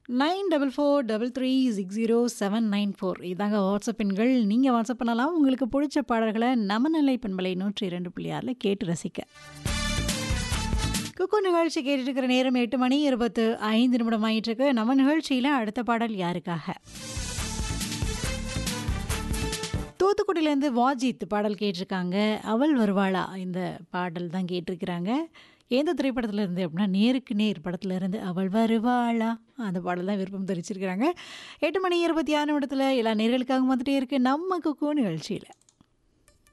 nine double four double three six zero seven nine four இதாங்க WhatsApp எண்கள் நீங்கள் WhatsApp பண்ணலாம் உங்களுக்கு பிடிச்ச பாடல்களை நமநிலை பண்பலை நூற்றி இரண்டு புள்ளி ஆறில் கேட்டு ரசிக்க குக்கு நிகழ்ச்சி கேட்டுட்டு இருக்கிற நேரம் எட்டு மணி இருபத்து ஐந்து நிமிடம் ஆயிட்டு இருக்கு நம்ம நிகழ்ச்சியில் அடுத்த பாடல் யாருக்காக தூத்துக்குடியிலேருந்து வாஜித் பாடல் கேட்டிருக்காங்க அவள் வருவாளா இந்த பாடல் தான் கேட்டிருக்கிறாங்க எந்த திரைப்படத்தில் இருந்து அப்படின்னா நேருக்கு நேர் படத்துல இருந்து அவள் வருவாளா அந்த பாடல் தான் விருப்பம் தெரிவிச்சிருக்கிறாங்க எட்டு மணி இருபத்தி ஆறு நிமிடத்தில் எல்லா நேர்களுக்காகவும் வந்துட்டே இருக்கு நம்ம குக்கு நிகழ்ச்சியில்